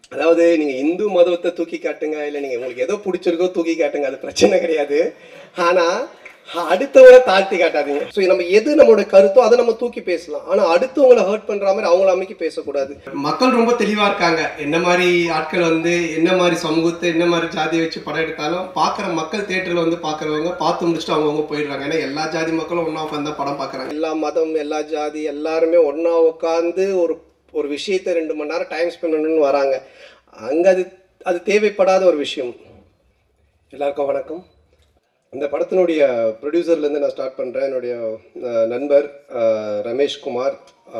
அதாவது நீங்க இந்து மதத்தை தூக்கி காட்டுங்க இல்ல நீங்க உங்களுக்கு ஏதோ பிடிச்சிருக்கோ தூக்கி காட்டுங்க அது பிரச்சனை கிடையாது ஆனா அடுத்தவங்களை தாழ்த்தி காட்டாதீங்க ஸோ நம்ம எது நம்மளோட கருத்தோ அதை நம்ம தூக்கி பேசலாம் ஆனா அடுத்தவங்களை ஹர்ட் பண்ற மாதிரி அவங்கள அமைக்கி பேசக்கூடாது மக்கள் ரொம்ப தெளிவா இருக்காங்க என்ன மாதிரி ஆட்கள் வந்து என்ன மாதிரி சமூகத்தை என்ன மாதிரி ஜாதியை வச்சு படம் எடுத்தாலும் பார்க்குற மக்கள் தேட்டரில் வந்து பார்க்குறவங்க பார்த்து முடிச்சுட்டு அவங்கவுங்க போயிடுறாங்க ஏன்னா எல்லா ஜாதி மக்களும் ஒன்றா உட்காந்து படம் பார்க்குறாங்க எல்லா மதம் எல்லா ஜாதி எல்லாருமே ஒன்றா உட்காந்து ஒரு ஒரு விஷயத்தை ரெண்டு மணி நேரம் டைம் ஸ்பெண்ட் பண்ணணும்னு வராங்க அங்கே அது அது தேவைப்படாத ஒரு விஷயம் எல்லாருக்கும் வணக்கம் இந்த படத்தினுடைய ப்ரொடியூசர்லேருந்து நான் ஸ்டார்ட் பண்ணுறேன் என்னுடைய அஹ், நண்பர் அஹ், ரமேஷ் குமார்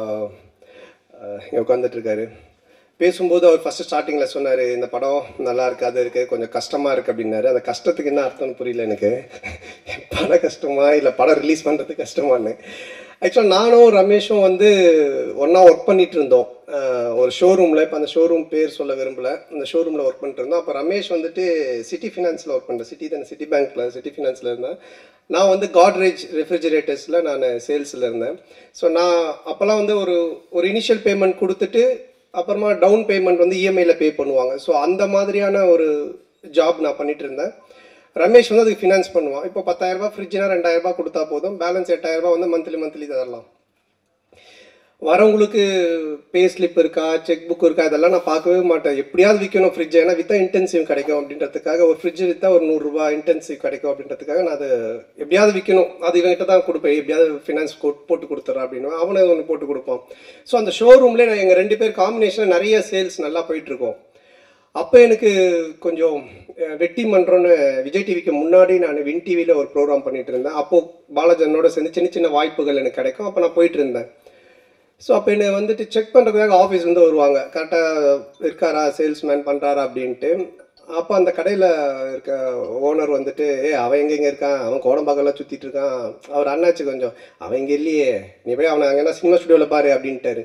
இங்கே உட்காந்துட்ருக்காரு பேசும்போது அவர் ஃபஸ்ட்டு ஸ்டார்டிங்கில் சொன்னார் இந்த படம் நல்லா இருக்கு அது இருக்குது கொஞ்சம் கஷ்டமாக இருக்குது அப்படின்னாரு அந்த கஷ்டத்துக்கு என்ன அர்த்தம்னு புரியல எனக்கு படம் கஷ்டமா இல்லை படம் ரிலீஸ் பண்ணுறது கஷ்டமான்னு ஆக்சுவலாக நானும் ரமேஷும் வந்து ஒன்றா ஒர்க் பண்ணிட்டு இருந்தோம் அஹ் ஒரு ஷோரூமில் இப்போ அந்த ஷோரூம் பேர் சொல்ல விரும்பல அந்த ஷோரூமில் ஒர்க் பண்ணிட்டு இருந்தோம் அப்போ ரமேஷ் வந்துட்டு சிட்டி ஃபினான்ஸில் ஒர்க் பண்ணுறேன் சிட்டி தானே சிட்டி பேங்க்கில் சிட்டி ஃபினான்ஸில் இருந்தேன் நான் வந்து காட்ரேஜ் ரெஃப்ரிஜரேட்டர்ஸில் நான் சேல்ஸில் இருந்தேன் ஸோ நான் அப்போல்லாம் வந்து ஒரு ஒரு இனிஷியல் பேமெண்ட் கொடுத்துட்டு அப்புறமா டவுன் பேமெண்ட் வந்து இஎம்ஐயில் பே பண்ணுவாங்க ஸோ அந்த மாதிரியான ஒரு ஜாப் நான் பண்ணிட்டு இருந்தேன் ரமேஷ் வந்து அதுக்கு ஃபினான்ஸ் பண்ணுவான் இப்போ பத்தாயிரம் ரூபாய் ஃப்ரிட்ஜ்னா ரெண்டாயிரம் ரூபாய் கொடுத்தா போதும் பேலன்ஸ் எட்டாயிரம் ரூபாய் வந்து மந்த்லி மந்த்லி தரலாம் வரவங்களுக்கு பே ஸ்லிப் இருக்கா செக் புக் இருக்கா இதெல்லாம் நான் பார்க்கவே மாட்டேன் எப்படியாவது விற்கணும் ஃப்ரிட்ஜ் ஏன்னா வித்தா இன்டென்சிவ் கிடைக்கும் அப்படின்றதுக்காக ஒரு ஃப்ரிட்ஜ் வித்தா ஒரு நூறுரூவா இன்டென்சிவ் கிடைக்கும் அப்படின்றதுக்காக நான் அது எப்படியாவது விற்கணும் அது இவங்ககிட்ட தான் கொடுப்பேன் எப்படியாவது ஃபினான்ஸ் போட்டு கொடுத்துட்றேன் அப்படின்னு அவனே ஒன்று போட்டு கொடுப்பான் ஸோ அந்த ஷோரூம்லேயே நான் எங்கள் ரெண்டு பேர் காம்பினேஷனில் நிறைய சேல்ஸ் நல்லா போயிட்டுருக்கோம் அப்போ எனக்கு கொஞ்சம் அஹ், வெட்டி மன்றம்னு விஜய் டிவிக்கு முன்னாடி நான் வின் டிவியில் ஒரு ப்ரோக்ராம் பண்ணிட்டு இருந்தேன் அப்போது பாலாஜனோட சேர்ந்து சின்ன சின்ன வாய்ப்புகள் எனக்கு கிடைக்கும் அப்போ நான் போயிட்டு இருந்தேன் ஸோ அப்போ என்னை வந்துட்டு செக் பண்ணுறதுக்காக ஆஃபீஸ் வந்து வருவாங்க கரெக்டாக இருக்காரா சேல்ஸ்மேன் பண்ணுறாரா அப்படின்ட்டு அப்போ அந்த கடையில் இருக்க ஓனர் வந்துட்டு ஏ அவன் எங்கே இங்கே இருக்கான் அவன் கோடம்பாக்கெல்லாம் சுற்றிட்டு இருக்கான் அவர் அண்ணாச்சு கொஞ்சம் அவன் இங்கே இல்லையே நீ போய் அவனை அங்கே சினிமா ஸ்டுடியோவில் பாரு அப்படின்ட்டாரு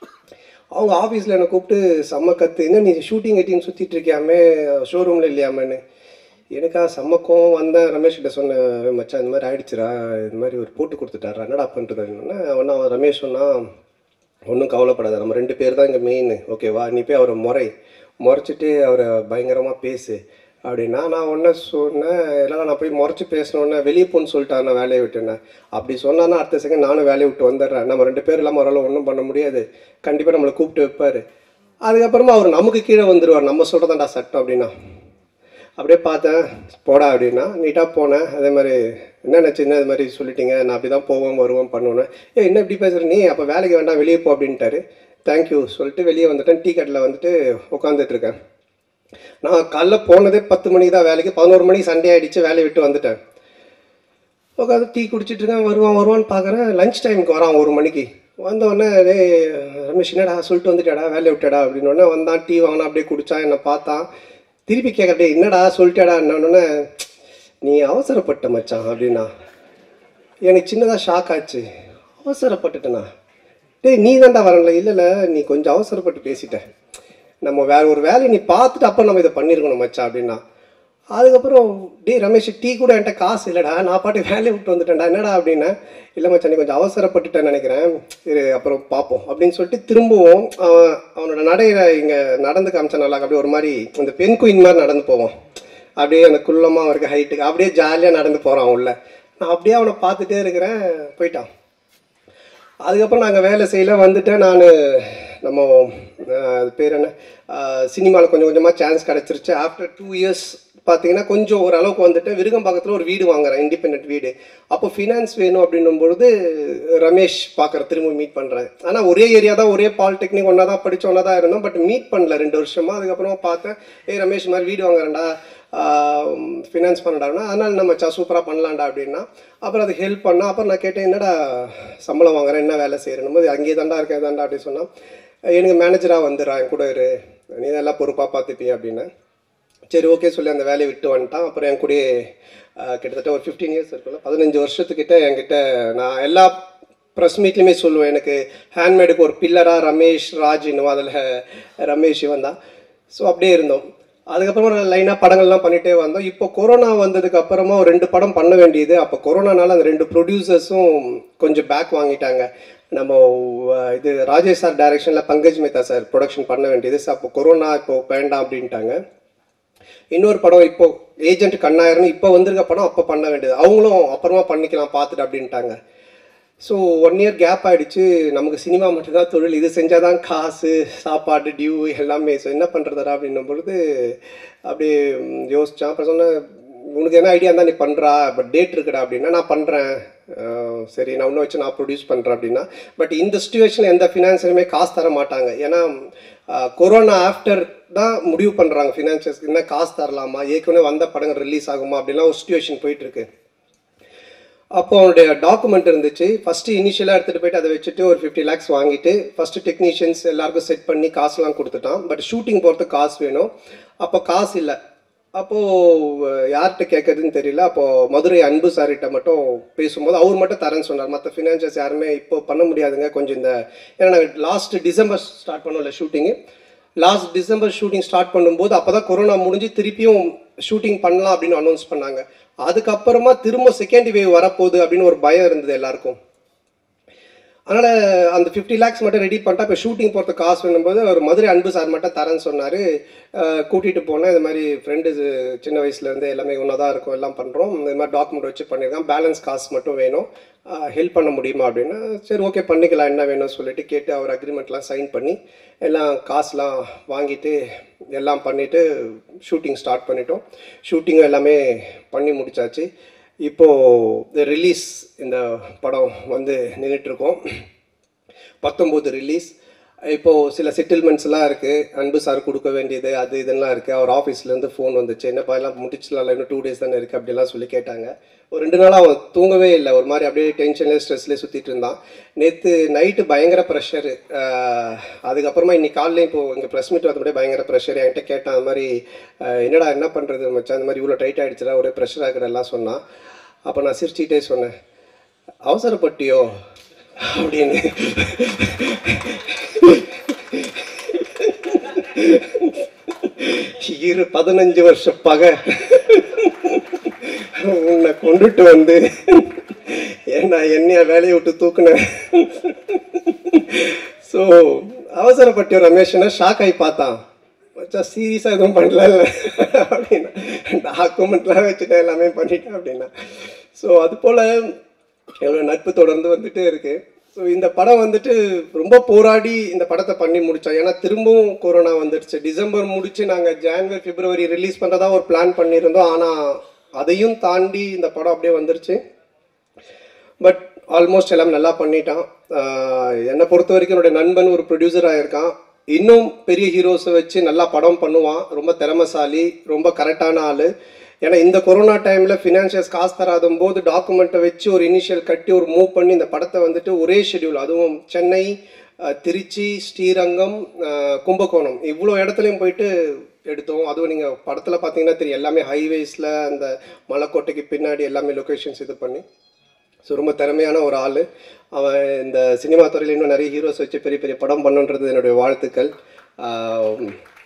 அவங்க ஆஃபீஸில் என்னை கூப்பிட்டு செம்ம கத்து என்ன நீ ஷூட்டிங் கட்டின்னு சுற்றிட்டு இருக்கியாமே ஷோரூமில் இல்லையாமேன்னு எனக்கா செம்ம கோவம் வந்தேன் ரமேஷ் கிட்ட சொன்னேன் "ஏய் மச்சான் இந்த மாதிரி ஆயிடுச்சுடா இது மாதிரி ஒரு போட்டு கொடுத்துட்டாரா என்னடா பண்ணுறதுன்னு ஒன்றா அவன் ரமேஷ் சொன்னா ஒன்றும் கவலைப்படாத நம்ம ரெண்டு பேர் தான் இங்கே மெயின் ஓகேவா நீ போய் அவரை முறை முறைச்சிட்டு அவரை பயங்கரமாக பேசு அப்படின்னா நான் ஒன்று சொன்னேன் இல்லை நான் போய் முறைச்சி பேசினோன்னே வெளியே போன்னு சொல்லிட்டாரு நான் வேலையை விட்டுனேன் அப்படி சொன்னான்னா அடுத்த செகண்ட் நானும் வேலையை விட்டு வந்துடுறேன் நம்ம ரெண்டு பேர் இல்லாமல் அவரால் ஒன்றும் பண்ண முடியாது கண்டிப்பாக நம்மளை கூப்பிட்டு வைப்பார் அதுக்கப்புறமா அவர் நமக்கு கீழே வந்துடுவார் நம்ம சொல்கிறதாண்டா சட்டம் அப்படின்னா அப்படியே பார்த்தேன் போடா அப்படின்னா நீட்டாக போனேன் அதே மாதிரி என்ன நினச்சின்னு இது மாதிரி சொல்லிட்டீங்க நான் அப்படி தான் போவேன் வருவேன் பண்ணுவேன் ஏ என்ன இப்படி பேசுகிற நீ அப்போ வேலைக்கு வேண்டாம் வெளியே போ அப்படின்ட்டாரு தேங்க்யூ சொல்லிட்டு வெளியே வந்துட்டேன் டீ கட்டில் வந்துட்டு உட்காந்துட்டு இருக்கேன் நான் காலைல போனதே பத்து மணிக்கு தான் வேலைக்கு பதினோரு மணிக்கு சண்டே ஆயிடுச்சு வேலையை விட்டு வந்துட்டேன் உட்காந்து டீ குடிச்சிட்டு இருக்கேன் வருவான் வருவான்னு பார்க்குறேன் லஞ்ச் டைமுக்கு வரான் ஒரு மணிக்கு வந்த உடனே டேய் ரமேஷ் என்னடா சொல்லிட்டு வந்துட்டாடா வேலையை விட்டாடா அப்படின்னு உடனே வந்தான் டீ வாங்கினா அப்படியே குடிச்சான் என்னை பார்த்தான் திருப்பி கேட்க டேய் என்னடா சொல்லிட்டாடா உடனே நீ அவசரப்பட்ட மச்சான் அப்படின்னா எனக்கு சின்னதாக ஷாக் ஆச்சு அவசரப்பட்டுட்டேனா டேய் நீ தான்டா வரல இல்லை இல்லை நீ கொஞ்சம் அவசரப்பட்டு பேசிட்ட நம்ம வேற ஒரு வேலையை நீ பார்த்துட்டு அப்புறம் நம்ம இதை பண்ணியிருக்கணும் மச்சான் அப்படின்னா அதுக்கப்புறம் டேய் ரமேஷ் டீ கூட என்கிட்ட காசு இல்லைடா நான் பாட்டு வேலையை விட்டு வந்துட்டேன்டா என்னடா அப்படின்னா இல்லை மச்சான் நீ கொஞ்சம் அவசரப்பட்டுட்டேன்னு நினைக்கிறேன் இரு அப்புறம் பார்ப்போம் அப்படின்னு சொல்லிட்டு திரும்பவும் அவன் அவனோட நடையில இங்கே நடந்து காமிச்சா நல்லா அப்படியே ஒரு மாதிரி அந்த பெண் குயின் மாதிரி நடந்து போவான் அப்படியே அந்த குள்ளமாக இருக்க ஹைட்டுக்கு அப்படியே ஜாலியாக நடந்து போகிறான் உள்ள நான் அப்படியே அவனை பார்த்துட்டே இருக்கிறேன் போயிட்டான் அதுக்கப்புறம் நாங்கள் வேலை செய்யல வந்துட்டேன் நான் நம்ம அஹ், அது பேர் என்ன சினிமாவில் கொஞ்சம் கொஞ்சமாக சான்ஸ் கிடச்சிருச்சு ஆஃப்டர் டூ இயர்ஸ் பார்த்தீங்கன்னா கொஞ்சம் ஓரளவுக்கு வந்துட்டு விருகம்பாக்கத்தில் ஒரு வீடு வாங்குறேன் இண்டிபெண்ட் வீடு அப்போ ஃபினான்ஸ் வேணும் அப்படின்னும் பொழுது ரமேஷ் பார்க்குற திரும்ப மீட் பண்ணுறேன் ஆனால் ஒரே ஏரியா தான் ஒரே பாலிடெக்னிக் ஒன்றா தான் படித்தோம் ஒன்றா தான் இருந்தோம் பட் மீட் பண்ணல ரெண்டு வருஷமா அதுக்கப்புறமா பார்த்தேன் ஏய் ரமேஷ் இந்த மாதிரி வீடு வாங்குறேன்டா ஃபினான்ஸ் பண்ணடான்னா அதனால் நம்ம மச்சா சூப்பராக பண்ணலாம்டா அப்படின்னா அப்புறம் அது ஹெல்ப் பண்ணா அப்புறம் நான் கேட்டேன் என்னடா சம்பளம் வாங்குறேன் என்ன வேலை செய்கிறேன் போது அங்கேயே தாண்டா இருக்கேன் தாண்டா அப்படின்னு சொன்னால் எனக்கு மேனேஜராக வந்துடுறா என் கூட இரு நீ தான் எல்லாம் பொறுப்பாக பார்த்துப்பிய அப்படின்னு சரி ஓகே சொல்லி அந்த வேலையை விட்டு வந்துட்டான் அப்புறம் என் கூடயே அஹ், கிட்டத்தட்ட ஒரு ஃபிஃப்டீன் இயர்ஸ் இருக்குல்ல பதினஞ்சு வருஷத்துக்கிட்ட என்கிட்ட நான் எல்லா ப்ரெஸ் மீட்லையுமே சொல்லுவேன் எனக்கு ஹேண்ட்மேடுக்கு ஒரு பில்லராக ரமேஷ் ராஜின்னு அதில் ரமேஷ் இவன் தான் ஸோ அப்படியே இருந்தோம் அதுக்கப்புறமா லைனாக படங்கள்லாம் பண்ணிகிட்டே வந்தோம் இப்போ கொரோனா வந்ததுக்கு அப்புறமா ஒரு ரெண்டு படம் பண்ண வேண்டியது அப்போ கொரோனானால அந்த ரெண்டு ப்ரொடியூசர்ஸும் கொஞ்சம் பேக் வாங்கிட்டாங்க நம்ம அஹ், இது ராஜேஷ் சார் டைரக்ஷனில் பங்கஜ் மேத்தா சார் ப்ரொடக்ஷன் பண்ண வேண்டியது So, அப்போ கொரோனா இப்போ வேண்டாம் அப்படின்ட்டாங்க இன்னொரு படம் இப்போ ஏஜென்ட் கண்ணாயிரம்னு இப்போ வந்திருக்க படம் அப்போ பண்ண வேண்டியது அவங்களும் அப்புறமா பண்ணிக்கலாம் பார்த்துட்டு அப்படின்ட்டாங்க ஸோ ஒன் இயர் கேப் ஆயிடுச்சு நமக்கு சினிமா மட்டும்தான் தொழில் இது செஞ்சால் தான் காசு சாப்பாடு டியூ எல்லாமே ஸோ என்ன பண்ணுறதா அப்படின்னும் பொழுது அப்படியே ம், யோசிச்சான் அப்புறம் சொன்னேன் உனக்கு என்ன ஐடியா இருந்தால் நீ பண்ணுறா பட் டேட் இருக்குடா அப்படின்னா நான் பண்ணுறேன் சரி நான் இன்னும் வச்சு நான் ப்ரொடியூஸ் பண்ணுறேன் அப்படின்னா பட் இந்த சுச்சுவேஷனில் எந்த ஃபினான்ஸருமே காசு தர மாட்டாங்க ஏன்னா கொரோனா ஆஃப்டர் தான் முடிவு பண்ணுறாங்க ஃபினான்ஷியல்ஸ் என்ன காசு தரலாமா ஏற்கனவே வந்த படங்கள் ரிலீஸ் ஆகுமா அப்படிலாம் ஒரு சுச்சுவேஷன் போயிட்டுருக்கு அப்போ அவனுடைய டாக்குமெண்ட் இருந்துச்சு ஃபஸ்ட்டு இனிஷியலாக எடுத்துகிட்டு போயிட்டு அதை வச்சுட்டு ஒரு ஃபிஃப்டி லேக்ஸ் வாங்கிட்டு ஃபஸ்ட்டு டெக்னீஷியன்ஸ் எல்லாருக்கும் செட் பண்ணி காசுலாம் கொடுத்துட்டான் பட் ஷூட்டிங் போகிறதுக்கு காசு வேணும் அப்போ காசு இல்லை அப்போது யார்கிட்ட கேட்கறதுன்னு தெரியல அப்போது மதுரை அன்பு சார்கிட்ட மட்டும் பேசும்போது அவர் மட்டும் தரேன்னு சொன்னார் மற்ற ஃபினான்ஷியல்ஸ் யாருமே இப்போ பண்ண முடியாதுங்க கொஞ்சம் இந்த ஏன்னா நாங்கள் லாஸ்ட் டிசம்பர் ஸ்டார்ட் பண்ணோம்ல shooting last December shooting start பண்ணும்போது அப்போ தான் கொரோனா முடிஞ்சு திருப்பியும் ஷூட்டிங் பண்ணலாம் அப்படின்னு அனௌன்ஸ் பண்ணாங்க அதுக்கப்புறமா திரும்ப செகண்ட் வேவ் வரப்போகுது அப்படின்னு ஒரு பயம் இருந்தது எல்லாருக்கும் அதனால் அந்த ஃபிஃப்டி லேக்ஸ் மட்டும் ரெடி பண்ணிட்டா இப்போ ஷூட்டிங் போகிறதுக்கு காசு வேணும்போது ஒரு மதுரை அன்பு சார் மட்டும் தரேன்னு சொன்னார் கூட்டிகிட்டு போனேன் இது மாதிரி ஃப்ரெண்டு சின்ன வயசுலேருந்து எல்லாமே ஒன்றா தான் இருக்கும் எல்லாம் பண்ணுறோம் இந்த மாதிரி டாக்குமெண்ட் வச்சு பண்ணியிருக்கேன் பேலன்ஸ் காசு மட்டும் வேணும் ஹெல்ப் பண்ண முடியுமா அப்படின்னா சரி ஓகே பண்ணிக்கலாம் என்ன வேணும்னு சொல்லிட்டு கேட்டு அவர் அக்ரிமெண்ட்லாம் சைன் பண்ணி எல்லாம் காசுலாம் வாங்கிட்டு எல்லாம் பண்ணிவிட்டு ஷூட்டிங் ஸ்டார்ட் பண்ணிட்டோம் ஷூட்டிங்கும் எல்லாமே பண்ணி முடிச்சாச்சு இப்போது ரிலீஸ் இந்த படம் வந்து நின்றுட்டுருக்கோம் பத்தொம்போது ரிலீஸ் இப்போது சில செட்டில்மெண்ட்ஸ்லாம் இருக்குது அன்பு சார் கொடுக்க வேண்டியது அது இதெல்லாம் இருக்குது அவர் ஆஃபீஸ்லேருந்து ஃபோன் வந்துச்சு என்னப்பா எல்லாம் முடிச்சிடலாம் இன்னும் டூ டேஸ் தானே இருக்குது அப்படிலாம் சொல்லி கேட்டாங்க ஒரு ரெண்டு நாளாக அவன் தூங்கவே இல்லை ஒரு மாதிரி அப்படியே டென்ஷன்லேயே ஸ்ட்ரெஸ்லேயே சுற்றிட்டு இருந்தான் நேற்று நைட்டு பயங்கர ப்ரெஷரு அதுக்கப்புறமா இன்னைக்கு காலையில் இப்போ இங்கே ப்ரெஸ் மீட் வந்து பயங்கர ப்ரெஷர் என்கிட்ட கேட்டான் அந்த மாதிரி அஹ், என்னடா என்ன பண்ணுறது மச்சான் அந்த மாதிரி இவ்வளோ டைட் ஆகிடுச்சுடா ஒரே ப்ரெஷர் ஆகுறதெல்லாம் சொன்னான் அப்போ நான் சிரிச்சிட்டே சொன்னேன் அவசரப்பட்டியோ அப்படின்னு இரு பதினஞ்சு வருஷ பகை உன்னை கொண்டுட்டு வந்து ஏன்னா என்னைய வேலையை விட்டு தூக்குனேன் ஸோ அவசரப்பட்டியோ ரமேஷ்னா ஷாக் ஆகி பார்த்தான் மச்சா சீரியஸாக எதுவும் பண்ணல அப்படின்னா டாக்குமெண்ட்லாம் வச்சுட்டேன் எல்லாமே பண்ணிட்டேன் அப்படின்னா ஸோ அது போல் எவ்வளோ நட்பு தொடர்ந்து வந்துட்டே இருக்கு ஸோ இந்த படம் வந்துட்டு ரொம்ப போராடி இந்த படத்தை பண்ணி முடித்தோம் ஏன்னா திரும்பவும் கொரோனா வந்துடுச்சு டிசம்பர் முடிச்சு நாங்கள் ஜான்வரி பிப்ரவரி ரிலீஸ் பண்ணுறதா ஒரு பிளான் பண்ணியிருந்தோம் ஆனால் அதையும் தாண்டி இந்த படம் அப்படியே வந்துருச்சு பட் ஆல்மோஸ்ட் எல்லாம் நல்லா பண்ணிட்டான் ஆஹ் என்னை பொறுத்த வரைக்கும் என்னுடைய நண்பன் ஒரு ப்ரொடியூசராக இருக்கான் இன்னும் பெரிய ஹீரோஸை வச்சு நல்லா படம் பண்ணுவான் ரொம்ப திறமைசாலி ரொம்ப கரெக்டான ஆள் ஏன்னா இந்த கொரோனா டைமில் ஃபினான்ஷியல்ஸ் காசு தராத போது டாக்குமெண்ட்டை வச்சு ஒரு இனிஷியல் கட்டி ஒரு மூவ் பண்ணி இந்த படத்தை வந்துட்டு ஒரே ஷெட்யூல் அதுவும் சென்னை ஆஹ் திருச்சி ஸ்ரீரங்கம் ஆஹ் கும்பகோணம் இவ்வளோ இடத்துலையும் போயிட்டு எடுத்தோம் அதுவும் நீங்கள் படத்தில் பார்த்தீங்கன்னா தெரியும் எல்லாமே ஹைவேஸில் அந்த மலைக்கோட்டைக்கு பின்னாடி எல்லாமே லொக்கேஷன்ஸ் இது பண்ணி ஸோ ரொம்ப திறமையான ஒரு ஆள் அவன் இந்த சினிமா துறையில் இன்னும் நிறைய ஹீரோஸ் வச்சு பெரிய பெரிய படம் பண்ணுன்றது என்னுடைய வாழ்த்துக்கள் ஆஹ்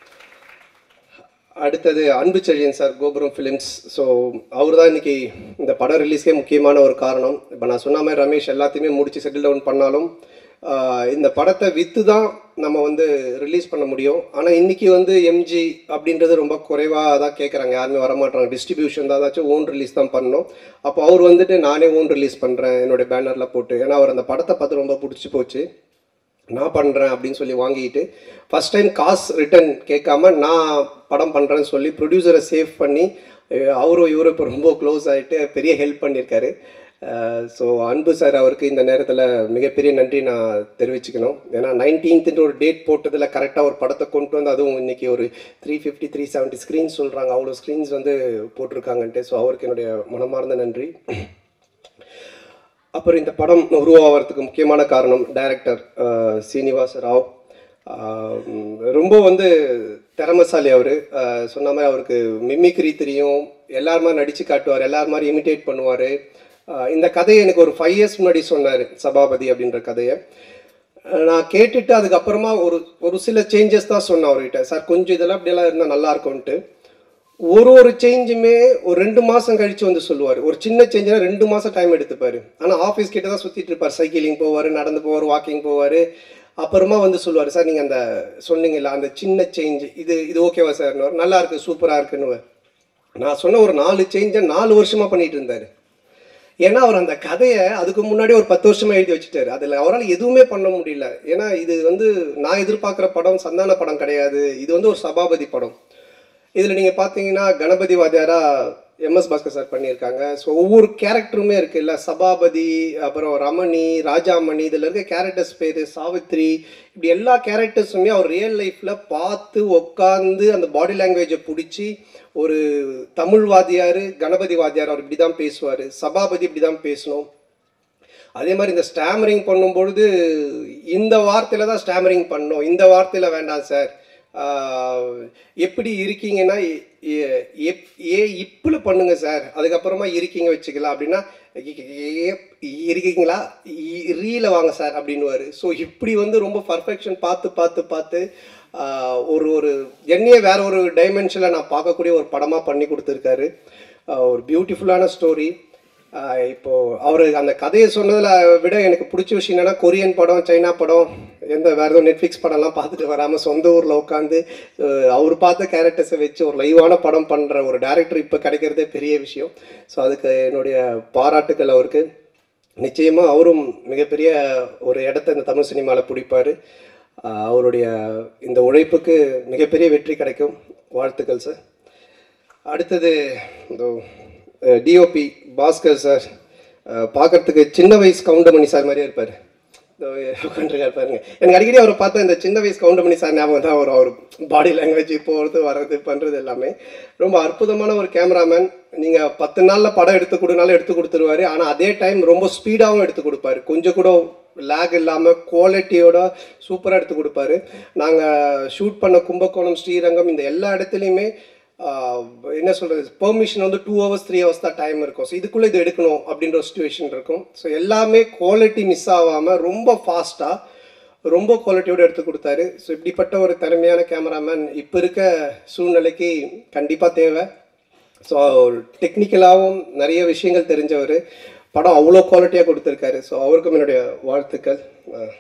அடுத்தது Anbu Chezhiyan sir Gopuram films so அவர் தான் இன்னைக்கு இந்த படம் ரிலீஸ்க்கே முக்கியமான ஒரு காரணம் இப்போ நான் சொன்ன மாதிரி ரமேஷ் எல்லாத்தையுமே முடிச்சு செட்டில் டவுன் பண்ணாலும் ஆஹ் இந்த படத்தை விற்று தான் நம்ம வந்து ரிலீஸ் பண்ண முடியும் ஆனால் இன்னைக்கு வந்து எம்ஜி அப்படின்றது ரொம்ப குறைவாக தான் கேட்குறாங்க யாருமே வரமாட்டாங்க டிஸ்ட்ரிபியூஷன் தான் ஏதாச்சும் ஓன் ரிலீஸ் தான் பண்ணணும் அப்போ அவர் வந்துட்டு நானே ஓன் ரிலீஸ் பண்ணுறேன் என்னுடைய பேனரில் போட்டு ஏன்னா அவர் அந்த படத்தை பார்த்து ரொம்ப பிடிச்சி போச்சு நான் பண்ணுறேன் அப்படின்னு சொல்லி வாங்கிட்டு ஃபஸ்ட் டைம் காசு ரிட்டர்ன் கேட்காம நான் படம் பண்ணுறேன்னு சொல்லி ப்ரொடியூசரை சேவ் பண்ணி அஹ் அவரும் இவரும் இப்போ ரொம்ப க்ளோஸ் ஆகிட்டு பெரிய ஹெல்ப் பண்ணியிருக்காரு ஸோ அன்பு சார் அவருக்கு இந்த நேரத்தில் மிகப்பெரிய நன்றி நான் தெரிவிச்சுக்கணும் ஏன்னா நைன்டீன்த்துன்ற ஒரு டேட் போட்டதில் கரெக்டாக ஒரு படத்தை கொண்டு வந்து அதுவும் இன்னைக்கு ஒரு three fifty three seventy screens சொல்கிறாங்க அவ்வளோ ஸ்க்ரீன்ஸ் வந்து போட்டிருக்காங்கன்ட்டு ஸோ அவருக்கு என்னுடைய மனமார்ந்த நன்றி அப்புறம் இந்த படம் உருவாகிறதுக்கு முக்கியமான காரணம் டைரக்டர் சீனிவாச ராவ் ஆஹ் உம் ரொம்ப வந்து திறமசாலி அவர் சொன்ன மாதிரி அவருக்கு மிமிக்ரி தெரியும் எல்லார் மாதிரி நடித்து காட்டுவார் எல்லார் மாதிரி இமிட்டேட் பண்ணுவார் இந்த கதையை எனக்கு ஒரு ஃபைவ் இயர்ஸ் முன்னாடி சொன்னார் சபாபதி அப்படின்ற கதையை அஹ் நான் கேட்டுட்டு அதுக்கப்புறமா ஒரு ஒரு சில சேஞ்சஸ் தான் சொன்னேன் அவர்கிட்ட சார் கொஞ்சம் இதெல்லாம் இப்படியெல்லாம் இருந்தால் நல்லா இருக்கும்ன்ட்டு ஒரு ஒரு சேஞ்சுமே ஒரு ரெண்டு மாதம் கழித்து வந்து சொல்லுவார் ஒரு சின்ன சேஞ்சுனா ரெண்டு மாதம் டைம் எடுத்துப்பார் ஆனால் ஆஃபீஸ் கிட்ட தான் சுற்றிட்டு இருப்பார் சைக்கிளிங் போவார் நடந்து போவார் வாக்கிங் போவார் அப்புறமா வந்து சொல்லுவார் சார் நீங்கள் அந்த சொன்னீங்கல்ல அந்த சின்ன சேஞ்ச் இது இது ஓகேவா சார் நல்லா இருக்கு சூப்பராக இருக்குன்னு நான் சொன்ன ஒரு நாலு சேஞ்சை நாலு வருஷமாக பண்ணிட்டு இருந்தார் ஏன்னா அவர் அந்த கதையை அதுக்கு முன்னாடி ஒரு பத்து வருஷமா எழுதி வச்சுட்டாரு அதில் அவரால் எதுவுமே பண்ண முடியல ஏன்னா இது வந்து நான் எதிர்பார்க்குற படம் சந்தான படம் கிடையாது இது வந்து ஒரு சபாபதி படம் இதில் நீங்கள் பார்த்தீங்கன்னா கணபதி வாத்தியாரா எம்எஸ் பாஸ்கர் சார் பண்ணியிருக்காங்க ஸோ ஒவ்வொரு கேரக்டருமே இருக்குல்ல சபாபதி அப்புறம் ரமணி ராஜாமணி இதில் இருக்க கேரக்டர்ஸ் பேர் சாவித்ரி இப்படி எல்லா கேரக்டர்ஸுமே அவர் ரியல் லைஃப்பில் பார்த்து உட்காந்து அந்த பாடி லாங்குவேஜை பிடிச்சி ஒரு தமிழ் வாத்தியார் கணபதி வாத்தியார் அவர் இப்படி தான் பேசுவார் சபாபதி இப்படி தான் பேசணும் அதே மாதிரி இந்த ஸ்டாமரிங் பண்ணும்பொழுது இந்த வார்த்தையில் தான் ஸ்டாமரிங் பண்ணணும் இந்த வார்த்தையில் வேண்டாம் சார் ஆஹ், எப்படி இருக்கீங்கன்னா எ- எப்- ஏ இப்பில் பண்ணுங்க சார் அதுக்கப்புறமா இருக்கீங்க வச்சுக்கலாம் அப்படின்னா ஏ- இருக்கீங்களா இ- ரீல வாங்க சார் அப்படின்னுவாரு ஸோ இப்படி வந்து ரொம்ப பர்ஃபெக்ஷன் பார்த்து பார்த்து பார்த்து ஆஹ், ஒரு ஒரு என்னையே வேற ஒரு டைமென்ஷனில் நான் பார்க்கக்கூடிய ஒரு படமாக பண்ணி கொடுத்துருக்காரு ஆஹ், ஒரு பியூட்டிஃபுல்லான ஸ்டோரி ஆஹ் இப்போ அவர் அந்த கதையை சொன்னதில் விட எனக்கு பிடிச்ச விஷயம் என்னன்னா கொரியன் படம் சைனா படம் எந்த வேற ஏதோ நெட்ஃப்ளிக்ஸ் படம்லாம் பார்த்துட்டு வராமல் சொந்த ஊரில் உட்காந்து அவர் பார்த்த கேரக்டர்ஸை வச்சு ஒரு லைவான படம் பண்ணுற ஒரு டேரக்டர் இப்போ கிடைக்கிறதே பெரிய விஷயம் ஸோ அதுக்கு என்னுடைய பாராட்டுக்கள் அவருக்கு நிச்சயமாக அவரும் மிகப்பெரிய ஒரு இடத்த இந்த தமிழ் சினிமாவில் பிடிப்பார் அவருடைய இந்த உழைப்புக்கு மிகப்பெரிய வெற்றி கிடைக்கும் வாழ்த்துக்கள் சார் அடுத்தது இந்த டிஓபி பாஸ்கர் சார் பார்க்கறதுக்கு சின்ன வயசு கவுண்டமணி சார் மாதிரியே இருப்பார் உட்காந்துருக்காரு பாருங்க எனக்கு அடிக்கடி அவரை பார்த்தா இந்த சின்ன வயசு கவுண்டமணி சார் ஞாபகம் தான் வரும் அவர் பாடி லாங்குவேஜ் போகிறது வர்றது பண்ணுறது எல்லாமே ரொம்ப அற்புதமான ஒரு கேமராமேன் நீங்கள் பத்து நாளில் படம் எடுத்து கொடுனாலும் எடுத்து கொடுத்துருவாரு ஆனால் அதே டைம் ரொம்ப ஸ்பீடாகவும் எடுத்து கொடுப்பாரு கொஞ்சம் கூட லேக் இல்லாமல் குவாலிட்டியோட சூப்பராக எடுத்து கொடுப்பாரு நாங்கள் ஷூட் பண்ண கும்பகோணம் ஸ்ரீரங்கம் இந்த எல்லா இடத்துலையுமே ஆஹ், என்ன சொல்கிறது பெர்மிஷன் வந்து டூ ஹவர்ஸ் த்ரீ ஹவர்ஸ் தான் டைம் இருக்கும் ஸோ இதுக்குள்ளே இது எடுக்கணும் அப்படின்ற ஒரு சுச்சுவேஷன் இருக்கும் ஸோ எல்லாமே குவாலிட்டி மிஸ் ஆகாமல் ரொம்ப ஃபாஸ்ட்டாக ரொம்ப குவாலிட்டியோட எடுத்து கொடுத்தாரு ஸோ இப்படிப்பட்ட ஒரு திறமையான கேமராமேன் இப்போ இருக்க சூழ்நிலைக்கு கண்டிப்பாக தேவை ஸோ டெக்னிக்கலாகவும் நிறைய விஷயங்கள் தெரிஞ்சவர் படம் அவ்வளோ குவாலிட்டியாக கொடுத்துருக்காரு ஸோ அவருக்கும் என்னுடைய வாழ்த்துக்கள் அஹ்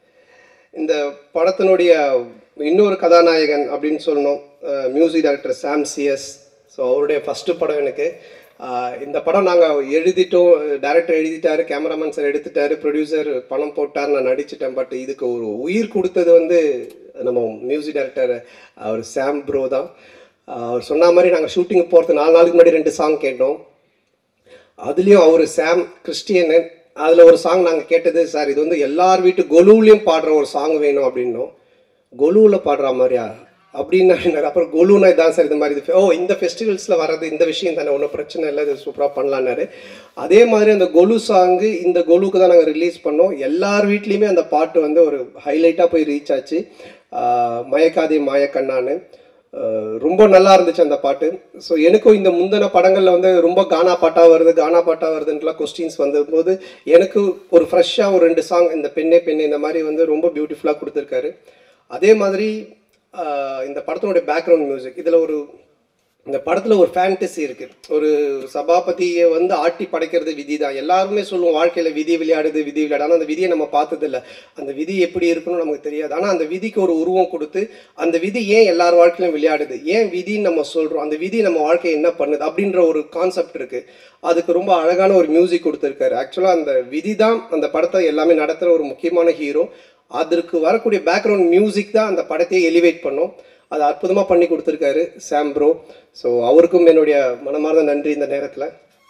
இந்த படத்தினுடைய இன்னொரு கதாநாயகன் அப்படின்னு சொல்லணும் music director Sam CS so அவருடைய ஃபஸ்ட்டு படம் எனக்கு அஹ் இந்த படம் நாங்கள் எழுதிட்டோம் டைரக்டர் எழுதிட்டாரு கேமராமேன் சார் எடுத்துட்டாரு ப்ரொடியூசர் பணம் போட்டார் நான் நடிச்சிட்டேன் பட் இதுக்கு ஒரு உயிர் கொடுத்தது வந்து நம்ம மியூசிக் டைரக்டர் அவர் சாம் ப்ரோ தான் அஹ் அவர் சொன்ன மாதிரி நாங்கள் ஷூட்டிங் போகிறது நாலு நாளுக்கு முன்னாடி ரெண்டு சாங் கேட்டோம் அதுலேயும் அவர் சாம் கிறிஸ்டியனு அதில் ஒரு சாங் நாங்கள் கேட்டது சார் இது வந்து எல்லார் வீட்டு கொலுவுலையும் பாடுற ஒரு சாங் வேணும் அப்படின்னோம் கொலுவில் பாடுற மாதிரியா அப்படின்னு அப்புறம் கொலுனா இதான் சார் இது மாதிரி இது ஓ இந்த ஃபெஸ்டிவல்ஸில் வர்றது இந்த விஷயம் தானே ஒன்றும் பிரச்சனை இல்லை இது சூப்பராக பண்ணலான்னாரு அதே மாதிரி அந்த கொலு சாங்கு இந்த கொலுக்கு தான் நாங்கள் ரிலீஸ் பண்ணோம் எல்லார் வீட்லேயுமே அந்த பாட்டு வந்து ஒரு ஹைலைட்டாக போய் ரீச் ஆச்சு ஆஹ் மயக்காதே மாயக்கண்ணான்னு அஹ் ரொம்ப நல்லா இருந்துச்சு அந்த பாட்டு ஸோ எனக்கும் இந்த முந்தின படங்களில் வந்து ரொம்ப கானா பாட்டா வருது கானா பாட்டா வருதுன்றலாம் கொஸ்டின்ஸ் வந்தபோது எனக்கு ஒரு ஃப்ரெஷ்ஷாக ஒரு ரெண்டு சாங் இந்த பெண்ணே பெண்ணே இந்த மாதிரி வந்து ரொம்ப பியூட்டிஃபுல்லாக கொடுத்துருக்காரு அதே மாதிரி அஹ் இந்த படத்தினுடைய பேக்ரவுண்ட் மியூசிக் இதில் ஒரு இந்த படத்தில் ஒரு ஃபேண்டசி இருக்குது ஒரு சபாபதியை வந்து ஆட்டி படைக்கிறது விதி தான் எல்லாருமே சொல்லுவோம் வாழ்க்கையில் விதி விளையாடுது விதி விளையாடு ஆனால் அந்த விதியை நம்ம பார்த்ததில்ல அந்த விதி எப்படி இருக்கணும் நமக்கு தெரியாது ஆனால் அந்த விதிக்கு ஒரு உருவம் கொடுத்து அந்த விதி ஏன் எல்லார் வாழ்க்கையிலும் விளையாடுது ஏன் விதின்னு நம்ம சொல்கிறோம் அந்த விதி நம்ம வாழ்க்கையை என்ன பண்ணுது அப்படின்ற ஒரு கான்செப்ட் இருக்குது அதுக்கு ரொம்ப அழகான ஒரு மியூசிக் கொடுத்துருக்காரு ஆக்சுவலாக அந்த விதி தான் அந்த படத்தை எல்லாமே நடத்துகிற ஒரு முக்கியமான ஹீரோ அதற்கு வரக்கூடிய பேக்ரவுண்ட் மியூசிக் தான் அந்த படத்தையே எலிவேட் பண்ணும் அது அற்புதமாக பண்ணி கொடுத்துருக்காரு சாம் ப்ரோ ஸோ அவருக்கும் என்னுடைய மனமார்ந்த நன்றி இந்த நேரத்தில்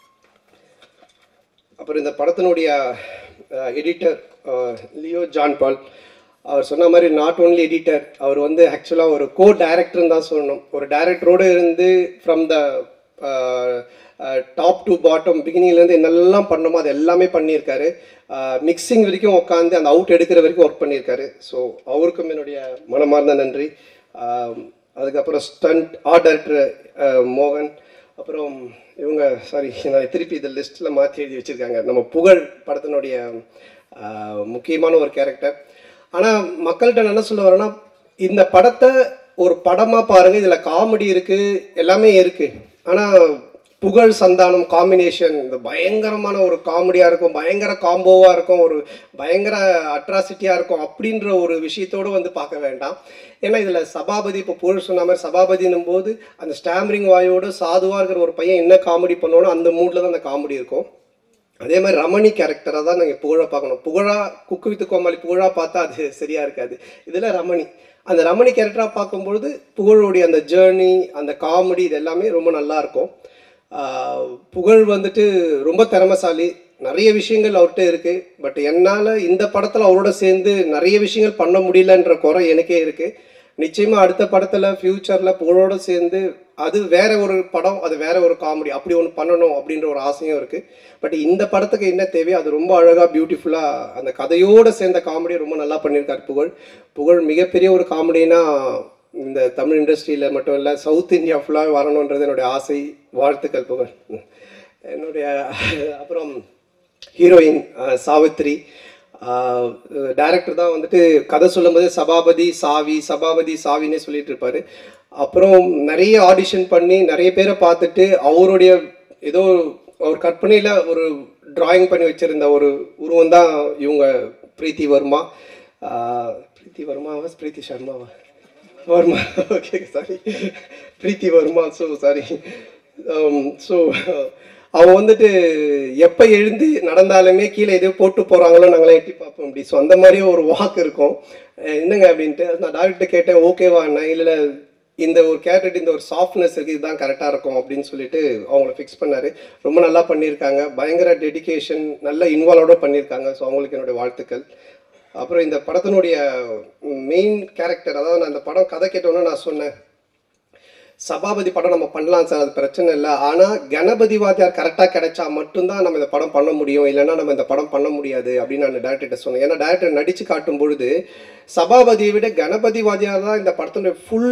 அப்புறம் இந்த படத்தினுடைய எடிட்டர் லியோ ஜான் பால் அவர் சொன்ன மாதிரி நாட் ஓன்லி எடிட்டர் அவர் வந்து ஆக்சுவலாக ஒரு கோ டைரக்டர்னு தான் சொல்லணும் ஒரு டைரக்டரோடு இருந்து from the top to bottom பிகினிங்லேருந்து என்னெல்லாம் பண்ணணுமோ அது எல்லாமே பண்ணியிருக்காரு மிக்சிங் வரைக்கும் உட்காந்து அந்த அவுட் எடுக்கிற வரைக்கும் ஒர்க் பண்ணியிருக்காரு ஸோ அவருக்கும் என்னுடைய மனமார்ந்த நன்றி ஆஹ் அதுக்கப்புறம் ஸ்டண்ட் ஆர்ட் டைரக்டர் மோகன் அப்புறம் இவங்க சாரி நான் திருப்பி இந்த லிஸ்ட்டில் மாற்றி எழுதி வச்சுருக்காங்க நம்ம புகழ் படத்தினுடைய ஆஹ் முக்கியமான ஒரு கேரக்டர் ஆனால் மக்கள்கிட்ட நான் என்ன சொல்ல வரேன்னா இந்த படத்தை ஒரு படமா பாருங்க இதுல காமெடி இருக்கு எல்லாமே இருக்கு ஆனா புகழ் சந்தானம் காம்பினேஷன் இந்த பயங்கரமான ஒரு காமெடியா இருக்கும் பயங்கர காம்போவா இருக்கும் ஒரு பயங்கர அட்ராசிட்டியா இருக்கும் அப்படின்ற ஒரு விஷயத்தோட வந்து பார்க்க வேண்டாம் ஏன்னா இதுல சபாபதி இப்போ புகழ் சொன்ன மாதிரி சபாபதினும் போது அந்த ஸ்டாமரிங் வாயோட சாதுவா இருக்கிற ஒரு பையன் என்ன காமெடி பண்ணணும் அந்த மூட்ல தான் அந்த காமெடி இருக்கும் அதே மாதிரி ரமணி கேரக்டரை தான் நீங்கள் புகழா பார்க்கணும் புகழா குக்கு வித்து கோமாளி புகழா பார்த்தா அது சரியா இருக்காது இதில் ரமணி அந்த ரமணி கேரக்டராக பார்க்கும்பொழுது புகழுடைய அந்த ஜேர்னி அந்த காமெடி இது எல்லாமே ரொம்ப நல்லா இருக்கும் ஆஹ் புகழ் வந்துட்டு ரொம்ப திறமைசாலி நிறைய விஷயங்கள் அவர்கிட்ட இருக்கு பட் என்னால் இந்த படத்தில் அவரோட சேர்ந்து நிறைய விஷயங்கள் பண்ண முடியலன்ற குறை எனக்கே இருக்கு நிச்சயமா அடுத்த படத்துல ஃபியூச்சர்ல புகழோட சேர்ந்து அது வேற ஒரு படம் அது வேற ஒரு காமெடி அப்படி ஒன்று பண்ணணும் அப்படின்ற ஒரு ஆசையும் இருக்கு பட் இந்த படத்துக்கு என்ன தேவையோ அது ரொம்ப அழகா பியூட்டிஃபுல்லா அந்த கதையோட சேர்ந்த காமெடியை ரொம்ப நல்லா பண்ணியிருக்காரு புகழ் புகழ் மிகப்பெரிய ஒரு காமெடினா இந்த தமிழ் இண்டஸ்ட்ரியில மட்டும் இல்லை சவுத் இந்தியா ஃபுல்லாக வரணுன்றது என்னுடைய ஆசை வாழ்த்துக்கள் புகழ் என்னுடைய அப்புறம் ஹீரோயின் அஹ், சாவித்ரி டைரக்டர் தான் வந்துட்டு கதை சொல்லும்போது சபாபதி சாவி சபாபதி சாவின்னே சொல்லிட்டு இருப்பாரு அப்புறம் நிறைய ஆடிஷன் பண்ணி நிறைய பேரை பார்த்துட்டு அவருடைய ஏதோ அவர் கற்பனையில் ஒரு டிராயிங் பண்ணி வச்சிருந்த ஒரு உருவம் தான் இவங்க பிரீத்தி வர்மா ஆஹ், பிரீத்தி வர்மாவா பிரீத்தி சர்மாவா Varma okay sorry Preethi Varma so sorry so அவன் வந்துட்டு எப்போ எழுந்து நடந்தாலுமே கீழே எதையோ போட்டு போகிறாங்களோ நாங்களாம் எட்டி பார்ப்போம் அப்படி ஸோ அந்த மாதிரியே ஒரு வாக்கு இருக்கும் அஹ் என்னங்க அப்படின்ட்டு நான் டாக்டர்கிட்ட கேட்டேன் ஓகேவா அண்ணா இல்லை இந்த ஒரு கேரக்டர் இந்த ஒரு சாஃப்ட்னஸ் இருக்குது இதுதான் கரெக்டாக இருக்கும் அப்படின்னு சொல்லிட்டு அவங்கள ஃபிக்ஸ் பண்ணாரு ரொம்ப நல்லா பண்ணியிருக்காங்க பயங்கர டெடிகேஷன் நல்ல இன்வால்வோட பண்ணியிருக்காங்க ஸோ அவங்களுக்கு என்னுடைய வாழ்த்துக்கள் அப்புறம் இந்த படத்தினுடைய மெயின் கேரக்டர் அதாவது நான் இந்த படம் கதை கேட்டோன்னே நான் சொன்னேன் சபாபதி படம் நம்ம பண்ணலாம் சார் அது பிரச்சனை இல்லை ஆனால் கணபதி வாத்தியார் கரெக்டாக கிடைச்சா மட்டும்தான் நம்ம இந்த படம் பண்ண முடியும் இல்லைன்னா நம்ம இந்த படம் பண்ண முடியாது அப்படின்னு நான் டேரக்டர்கிட்ட சொன்னேன் ஏன்னா டேரக்டர் நடிச்சு காட்டும் பொழுது சபாபதியை விட கணபதி வாத்தியார் தான் இந்த படத்தினுடைய ஃபுல்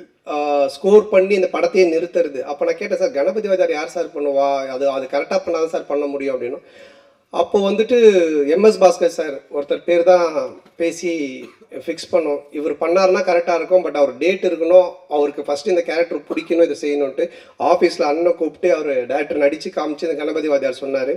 ஸ்கோர் பண்ணி இந்த படத்தையே நிறுத்துறது அப்போ நான் கேட்டேன் சார் கணபதி வாத்தியார் யார் சார் பண்ணுவா அது அது கரெக்டாக பண்ணாதான் சார் பண்ண முடியும் அப்படின்னு அப்போ வந்துட்டு எம்எஸ் பாஸ்கர் சார் ஒருத்தர் பேர் தான் பேசி ஃபிக்ஸ் பண்ணோம் இவர் பண்ணாருன்னா கரெக்டாக இருக்கும் பட் அவர் டேட் இருக்கணும் அவருக்கு ஃபர்ஸ்ட் இந்த கேரக்டர் பிடிக்கணும் இதை செய்யணும்ட்டு ஆஃபீஸில் அண்ணன் கூப்பிட்டு அவர் டேரக்டர் நடித்து காமிச்சு இந்த கணபதி வாத்தியார் சொன்னார்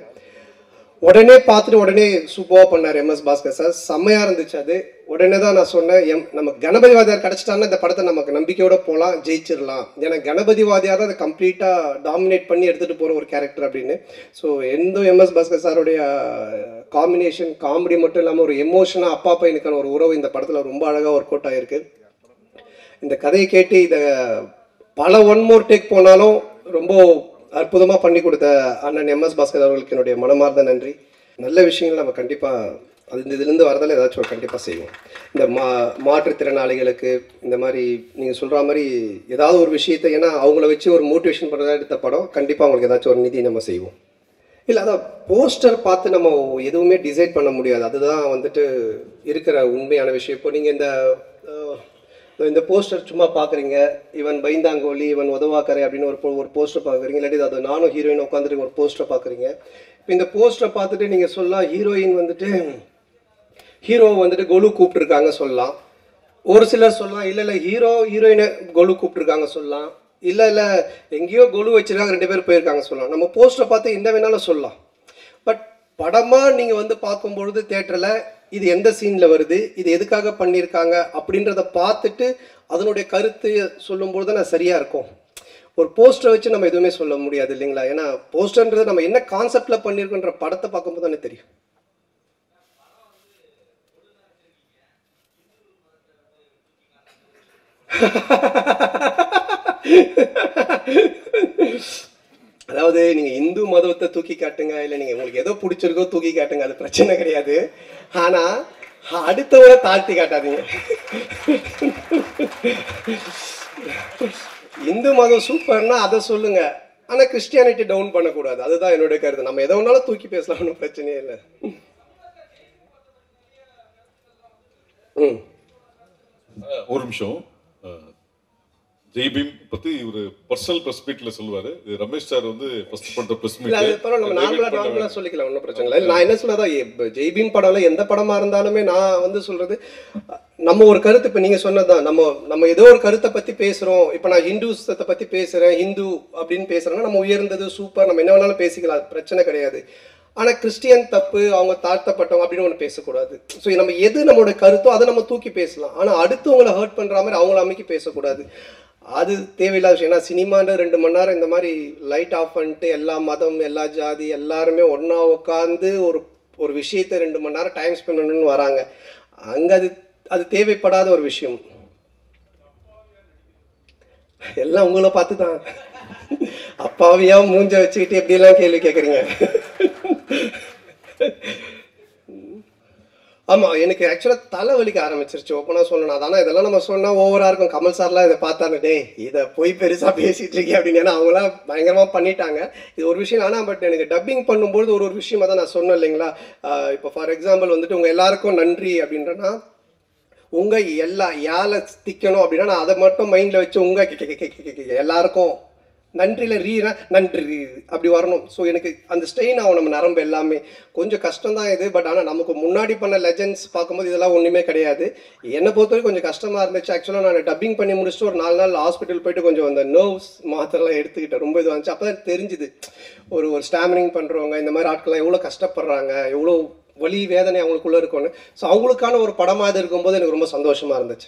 உடனே பார்த்துட்டு உடனே சூப்பராக பண்ணார் எம்எஸ் பாஸ்கர் சார் செம்மையாக இருந்துச்சு அது உடனே தான் நான் சொன்னேன் எம் நம்ம கணபதி வாத்தியார் கிடச்சிட்டாங்கன்னா இந்த படத்தை நமக்கு நம்பிக்கையோட போகலாம் ஜெயிச்சிடலாம் ஏன்னா கணபதி வாத்தியார் தான் அதை கம்ப்ளீட்டாக டாமினேட் பண்ணி எடுத்துகிட்டு போகிற ஒரு கேரக்டர் அப்படின்னு ஸோ எந்த எம்எஸ் பாஸ்கர் சாருடைய காம்பினேஷன் காமெடி மட்டும் இல்லாமல் ஒரு எமோஷனாக அப்பா பையனுக்கான ஒரு உறவு இந்த படத்தில் ரொம்ப அழகாக ஒர்க் அவுட் ஆகிருக்கு இந்த கதையை கேட்டு இதை பல ஒன் மோர் டேக் போனாலும் ரொம்ப அற்புதமாக பண்ணி கொடுத்த அண்ணன் எம்எஸ் பாஸ்கர் அவர்களுக்கு என்னுடைய மனமார்ந்த நன்றி நல்ல விஷயங்கள் நம்ம கண்டிப்பாக அது இந்த இதுலேருந்து வரதில் ஏதாச்சும் ஒரு கண்டிப்பாக செய்வோம் இந்த மா மாற்றுத்திறனாளிகளுக்கு இந்த மாதிரி நீங்கள் சொல்கிற மாதிரி ஏதாவது ஒரு விஷயத்தை ஏன்னா அவங்கள வச்சு ஒரு மோட்டிவேஷன் பண்ணுறதா எடுத்த படம் கண்டிப்பாக அவங்களுக்கு ஏதாச்சும் ஒரு நிதி நம்ம செய்வோம் இல்லை அதான் போஸ்டர் பார்த்து நம்ம எதுவுமே டிசைட் பண்ண முடியாது அதுதான் வந்துட்டு இருக்கிற உண்மையான விஷயம் இப்போ நீங்கள் இந்த அஹ், இந்த போஸ்டர் சும்மா பார்க்குறீங்க இவன் பைந்தாங்கோலி இவன் உதவாக்கரை அப்படின்னு ஒரு po- ஒரு போஸ்டர் பார்க்குறீங்க இல்லாட்டி அது நானும் ஹீரோயின் உட்காந்துட்டு ஒரு போஸ்டர் பார்க்குறீங்க இப்போ இந்த போஸ்டரை பார்த்துட்டு நீங்கள் சொல்லலாம் ஹீரோயின் வந்துட்டு ஹீரோ வந்துட்டு கொலு கூப்பிட்டுருக்காங்க சொல்லலாம் ஒரு சிலர் சொல்லலாம் இல்லை இல்லை ஹீரோ ஹீரோயினை கொலு கூப்பிட்டுருக்காங்க சொல்லலாம் இல்லை இல்லை எங்கேயோ கொலு வச்சிருக்காங்க ரெண்டு பேர் போயிருக்காங்க சொல்லலாம் நம்ம போஸ்டரை பார்த்து எந்த வேணாலும் சொல்லலாம் பட் படமாக நீங்கள் வந்து பார்க்கும்பொழுது தேட்டரில் இது எந்த சீனில் வருது இது எதுக்காக பண்ணியிருக்காங்க அப்படின்றத பார்த்துட்டு அதனுடைய கருத்து சொல்லும்பொழுது தான் சரியாக இருக்கும் ஒரு போஸ்டரை வச்சு நம்ம எதுவுமே சொல்ல முடியாது இல்லைங்களா ஏன்னா போஸ்டர்ன்றது நம்ம என்ன கான்செப்டில் பண்ணியிருக்கோன்ற படத்தை பார்க்கும்போது தானே தெரியும் அதாவது நீங்க இந்து மதத்தை தூக்கி காட்டுங்க இல்ல நீங்க உங்களுக்கு எதோ பிடிச்சிருக்கோ தூக்கி காட்டுங்க அது பிரச்சனை கிடையாது ஆனா அடுத்தவரை தாழ்த்தி காட்டாதீங்க இந்து மதம் சூப்பர்னா அதை சொல்லுங்க ஆனா கிறிஸ்டியானிட்டி டவுன் பண்ணக்கூடாது அதுதான் என்னோட கருத்து நம்ம எதை வேணாலும் தூக்கி பேசலாம் ஒன்றும் பிரச்சனையே இல்லை ம் ஒரு நிமிஷம் அஹ், ஜெய்பீம் பத்தி ஒரு பர்சனல் பிரஸ் மீட்ல சொல்லுவாரு இது ரமேஷ் சார் வந்து ஃபர்ஸ்ட் பண்ற பிரஸ் இல்ல அது பரவாயில்ல நம்ம நார்மலா நார்மலா சொல்லிக்கலாம் ஒன்றும் பிரச்சனை இல்லை இல்ல, நான் என்ன சொல்லதான் ஜெய்பீம் படம்ல எந்த படமா இருந்தாலுமே நான் வந்து சொல்றது நம்ம ஒரு கருத்து இப்போ நீங்கள் சொன்னதுதான் நம்ம நம்ம ஏதோ ஒரு கருத்தை பற்றி பேசுகிறோம் இப்போ நான் ஹிந்துசத்தை பற்றி பேசுகிறேன் ஹிந்து அப்படின்னு பேசுகிறேன்னா நம்ம உயர்ந்தது சூப்பர் நம்ம என்ன வேணாலும் பேசிக்கலாம் அது பிரச்சனை கிடையாது ஆனால் கிறிஸ்டியன் தப்பு அவங்க தாழ்த்தப்பட்டவங்க அப்படின்னு ஒன்று பேசக்கூடாது ஸோ நம்ம எது நம்மளோட கருத்தோ அதை நம்ம தூக்கி பேசலாம் ஆனால் அடுத்தவங்களை ஹர்ட் பண்ணுற மாதிரி அவங்கள அமைக்கி பேசக்கூடாது அது தேவையில்லாத விஷயம் ஏன்னா சினிமான்ற ரெண்டு மணி நேரம் இந்த மாதிரி லைட் ஆஃப் பண்ணிட்டு எல்லா மதம் எல்லா ஜாதி எல்லாருமே ஒன்றா உட்காந்து ஒரு ஒரு விஷயத்தை ரெண்டு மணி நேரம் டைம் ஸ்பெண்ட் பண்ணணும்னு வராங்க அங்கே அது அது தேவைப்படாத ஒரு விஷயம் எல்லாம் உங்களை பார்த்து தான் அப்பாவியா மூஞ்ச வச்சுக்கிட்டு எப்படியெல்லாம் கேள்வி கேட்குறீங்க ஆமா எனக்கு ஆக்சுவலாக தலை வலிக்க ஆரம்பிச்சிருச்சு ஓப்பனாக சொல்லணும் அதான இதெல்லாம் நம்ம சொன்னா ஓவரா இருக்கும் கமல் சார்லாம் இதை பார்த்தாரு டே இதை போய் பெருசா பேசிட்டு இருக்கே அப்படின்னு ஏன்னா அவங்களாம் பயங்கரமா பண்ணிட்டாங்க இது ஒரு விஷயம் ஆனால் பட் எனக்கு டப்பிங் பண்ணும்போது ஒரு ஒரு விஷயமா தான் நான் சொன்னேன் இல்லைங்களா ஆஹ் இப்போ ஃபார் எக்ஸாம்பிள் வந்துட்டு உங்க எல்லாருக்கும் நன்றி அப்படின்றனா உங்க எல்லா யால திக்கணும் அப்படின்னா நான் அதை மட்டும் மைண்ட்ல வச்சு உங்க கே- கே- கே- கே- கே- கே- எல்லாருக்கும் நன்றியில ரீனா நன்றி அப்படி வரணும் ஸோ எனக்கு அந்த ஸ்ட்ரெயின் ஆகும் நம்ம நரம்பு எல்லாமே கொஞ்சம் கஷ்டம் தான் இது பட் ஆனால் நமக்கு முன்னாடி பண்ண லெஜண்ட்ஸ் பார்க்கும்போது இதெல்லாம் ஒன்றுமே கிடையாது என்னை பொறுத்தவரைக்கும் கொஞ்சம் கஷ்டமாக இருந்துச்சு ஆக்சுவலாக நான் டப்பிங் பண்ணி முடிச்சுட்டு ஒரு நாலு நாள் ஹாஸ்பிட்டல் போயிட்டு கொஞ்சம் அந்த நர்வ்ஸ் மாத்திரலாம் எடுத்துக்கிட்டேன் ரொம்ப இது வந்துச்சு அப்போ தான் தெரிஞ்சுது ஒரு ஒரு ஸ்டாமரிங் பண்ணுறவங்க இந்த மாதிரி ஆட்கள்லாம் எவ்வளோ கஷ்டப்படுறாங்க எவ்வளோ வலி வேதனை அவங்களுக்குள்ள இருக்கும்னு ஸோ அவங்களுக்கான ஒரு படமாக இது இருக்கும்போது எனக்கு ரொம்ப சந்தோஷமா இருந்துச்சு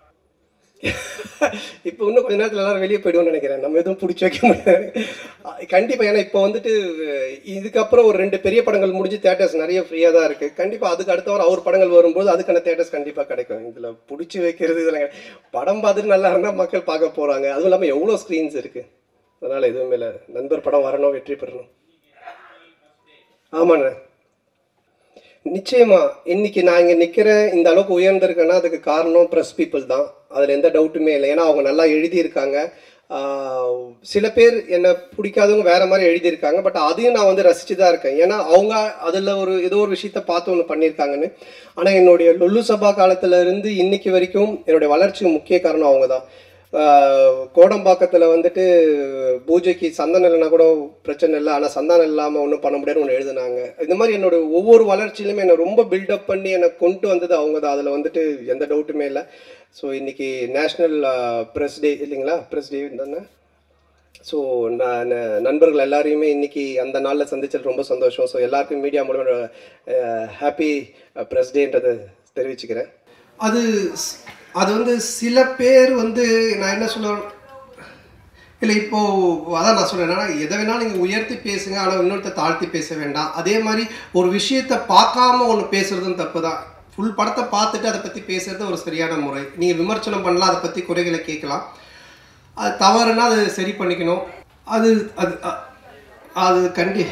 இப்போ இன்னும் கொஞ்ச நேரத்தில் எல்லாரும் வெளியே போயிடுவோம்னு நினைக்கிறேன் நம்ம எதுவும் பிடிச்சி வைக்க முடியாது கண்டிப்பாக ஏன்னா இப்போ வந்துட்டு இதுக்கப்புறம் ஒரு ரெண்டு பெரிய படங்கள் முடிஞ்சு தேட்டர்ஸ் நிறைய ஃப்ரீயாக தான் இருக்குது கண்டிப்பாக அதுக்கு அடுத்த வாரம் அவர் படங்கள் வரும்போது அதுக்கான தேட்டர்ஸ் கண்டிப்பாக கிடைக்கும் இதில் பிடிச்சி வைக்கிறது இதில் படம் பார்த்துட்டு நல்லா இருந்தால் மக்கள் பார்க்க போகிறாங்க அதுவும் இல்லாமல் எவ்வளோ ஸ்க்ரீன்ஸ் இருக்குது அதனால் எதுவுமே இல்லை நண்பர் படம் வரணும் வெற்றி பெறணும் ஆமாண்ணே நிச்சயமா இன்னைக்கு நான் இங்க நிக்கிறேன் இந்த அளவுக்கு உயர்ந்திருக்கேன்னா அதுக்கு காரணம் ப்ரெஸ் பீப்புள் தான் அதுல எந்த டவுட்டுமே இல்லை ஏன்னா அவங்க நல்லா எழுதியிருக்காங்க ஆஹ் சில பேர் என்னை பிடிக்காதவங்க வேற மாதிரி எழுதியிருக்காங்க பட் அதையும் நான் வந்து ரசிச்சு தான் இருக்கேன் ஏன்னா அவங்க அதில் ஒரு ஏதோ ஒரு விஷயத்த பார்த்து ஒன்று பண்ணியிருக்காங்கன்னு ஆனால் என்னுடைய லொல்லு சபா காலத்துல இருந்து இன்னைக்கு வரைக்கும் என்னுடைய வளர்ச்சிக்கு முக்கிய காரணம் அவங்க தான் கோடம்பாக்கத்தில் வந்துட்டு பூஜைக்கு சந்தனம் இல்லைனா கூட பிரச்சனை இல்லை ஆனால் சந்தானம் இல்லாமல் ஒன்றும் பண்ண முடியாதுன்னு ஒன்று எழுதுனாங்க இந்த மாதிரி என்னோட ஒவ்வொரு வளர்ச்சியிலுமே என்னை ரொம்ப பில்டப் பண்ணி என்னை கொண்டு வந்தது அவங்க தான் அதில் வந்துட்டு எந்த டவுட்டுமே இல்லை ஸோ இன்னைக்கு நேஷ்னல் ப்ரெஸ் டே இல்லைங்களா ப்ரெஸ் டே தானே ஸோ நான் நண்பர்கள் எல்லாரையுமே இன்னைக்கு அந்த நாளில் சந்திச்சது ரொம்ப சந்தோஷம் ஸோ எல்லாருக்கும் மீடியா மூலமாக ஹாப்பி ப்ரெஸ் டேன்றதை தெரிவிச்சுக்கிறேன் அது அது வந்து சில பேர் வந்து நான் என்ன சொல்ல இல்லை இப்போ அதான் நான் சொல்றேன் என்னன்னா எதை வேணாலும் நீங்கள் உயர்த்தி பேசுங்க ஆனால் இன்னொருத்த தாழ்த்தி பேச வேண்டாம் அதே மாதிரி ஒரு விஷயத்தை பார்க்காம ஒன்று பேசுறதும் தப்பு தான் ஃபுல் படத்தை பார்த்துட்டு அதை பற்றி பேசுறது ஒரு சரியான முறை நீங்கள் விமர்சனம் பண்ணலாம் அதை பற்றி குறைகளை கேட்கலாம் அது தவறுனா அது சரி பண்ணிக்கணும் அது அது அ- அது கண்டி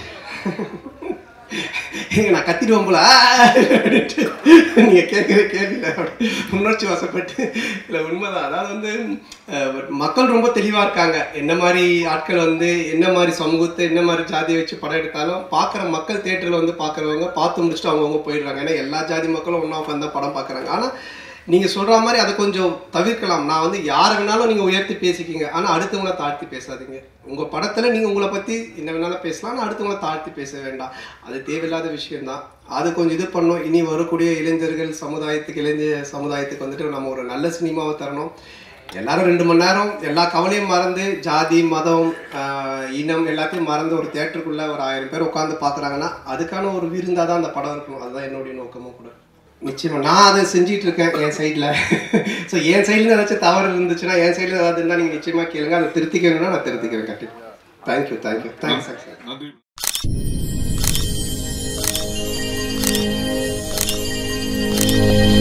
ஏங்க நான் கத்திடுவேன் போல ஆ, அப்படின்ட்டு நீங்க கேட்குற கேள்வியில உணர்ச்சி வசப்பட்டு இல்லை உண்மைதான் அதாவது வந்து அஹ், but மக்கள் ரொம்ப தெளிவா இருக்காங்க என்ன மாதிரி ஆட்கள் வந்து என்ன மாதிரி சமூகத்தை என்ன மாதிரி ஜாதியை வச்சு படம் எடுத்தாலும் பார்க்குற மக்கள் தேட்டரில் வந்து பார்க்குறவங்க பார்த்து முடிச்சுட்டு அவங்கவுங்க போயிடுறாங்க ஏன்னா எல்லா ஜாதி மக்களும் ஒன்றா உட்காந்து தான் படம் பார்க்குறாங்க ஆனால் நீங்கள் சொல்கிற மாதிரி அதை கொஞ்சம் தவிர்க்கலாம் நான் வந்து யாரை வேணாலும் நீங்கள் உயர்த்தி பேசிக்கிங்க ஆனால் அடுத்தவங்கள தாழ்த்தி பேசாதீங்க உங்கள் படத்தில் நீங்கள் உங்களை பற்றி என்ன வேணாலும் பேசலாம் ஆனால் அடுத்தவங்கள தாழ்த்தி பேச வேண்டாம் அது தேவையில்லாத விஷயம்தான் அது கொஞ்சம் இது பண்ணோம் இனி வரக்கூடிய இளைஞர்கள் சமுதாயத்துக்கு இளைஞர் சமுதாயத்துக்கு வந்துட்டு நம்ம ஒரு நல்ல சினிமாவை தரணும் எல்லாரும் ரெண்டு மணி நேரம் எல்லா கவலையும் மறந்து ஜாதி மதம் ஆஹ், இனம் எல்லாத்தையும் மறந்து ஒரு தேட்டருக்குள்ள ஒரு ஆயிரம் பேர் உட்காந்து பார்க்குறாங்கன்னா அதுக்கான ஒரு விருந்தாக தான் அந்த படம் இருக்கணும் அதுதான் என்னுடைய நோக்கமும் கூட நிச்சயமா நான் அதை செஞ்சிட்டு இருக்கேன் என் சைடில் ஸோ என் சைடில் ஏதாச்சும் தவறு இருந்துச்சுன்னா என் சைடில் ஏதாவது இருந்தால் நீங்கள் நிச்சயமாக கேளுங்க அதை திருத்திக்கணும்னா நான் திருத்திக்கிறேன் கண்டிப்பாக தேங்க்யூ தேங்க்யூ தேங்க்ஸ் சார் நன்றி